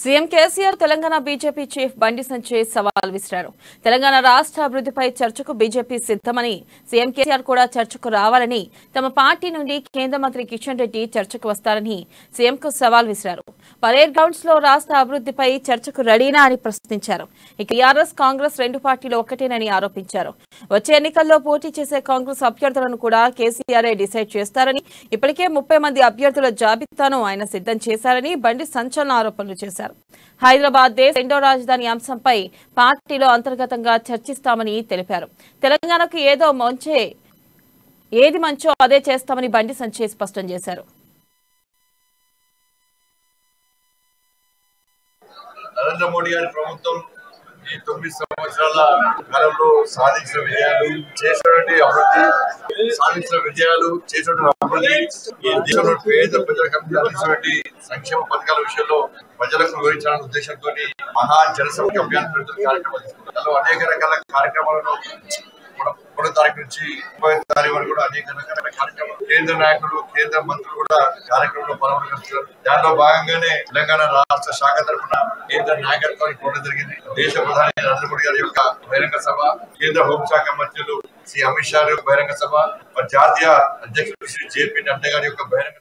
CM KCR Telangana BJP chief Bandi Sanjay సవాల్ విసిరారు తెలంగాణ రాష్ట్ర అభివృద్ధిపై చర్చకు బీజేపీ సిద్దమని సీఎం కేసీఆర్ కూడా చర్చకు రావాలని తమ పార్టీ నుండి కేంద్ర మంత్రి కిషన్ రెడ్డి చర్చకు వస్తారని సీఎంకు సవాల్ విసిరారు పరేడ్ గ్రౌండ్స్ లో రాష్ట్ర అభివృద్ధిపై చర్చకు రెడీనా అని ప్రశ్నించారు ఇక టీఆర్ఎస్ కాంగ్రెస్ రెండు పార్టీలు ఒక్కటేనని ఆరోపించారు వచ్చే ఎన్నికల్లో పోటీ చేసే కాంగ్రెస్ అభ్యర్థులను కూడా కేసీఆర్ఏ డిసైడ్ చేస్తారని ఇప్పటికే ముప్పై మంది అభ్యర్థుల జాబితాను ఆయన సిద్ధం చేశారని బండి సంచలన ఆరోపణలు చేశారు హైదరాబాద్ దేశ రెండో రాజధాని అంశంపై పార్టీలో అంతర్గతంగా చర్చిస్తామని తెలిపారు తెలంగాణకు ఏదో మంచే ఏది మంచో అదే చేస్తామని బండి సంజయ్ స్పష్టం చేశారు నరేంద్ర మోడీ గారి ప్రభుత్వం ఈ తొమ్మిది సంవత్సరాల కాలంలో సాధించిన విజయాలు చేసినటువంటి అభివృద్ధి సాధించిన విజయాలు చేసినటువంటి అభివృద్ధి ఈ దేశంలో పేద ప్రజలకు అందించినటువంటి సంక్షేమ పథకాల విషయంలో ప్రజలకు వివరించాలనే ఉద్దేశంతో మహా జనసంఖ్య అభియాన్ పెడుతున్న కార్యక్రమాలు తీసుకున్నారు. దానిలో అనేక రకాల కార్యక్రమాలను మన ఒకటో తారీఖు నుంచి ముప్పై తారీఖు వరకు కూడా అనేక రకాల కార్యక్రమాలు కేంద్ర నాయకులు కేంద్ర మంత్రులు కూడా కార్యక్రమంలో పాల్గొన్నారు దానిలో భాగంగానే తెలంగాణ రాష్ట్ర శాఖ తరఫున కేంద్ర నాయకత్వాన్ని కోరడం జరిగింది దేశ ప్రధాని నరేంద్ర మోడీ గారి యొక్క బహిరంగ సభ కేంద్ర హోంశాఖ మంత్రులు శ్రీ అమిత్ షా గారి యొక్క బహిరంగ సభ మరి జాతీయ అధ్యక్షుడు శ్రీ జేపీ నడ్డా గారి యొక్క బహిరంగ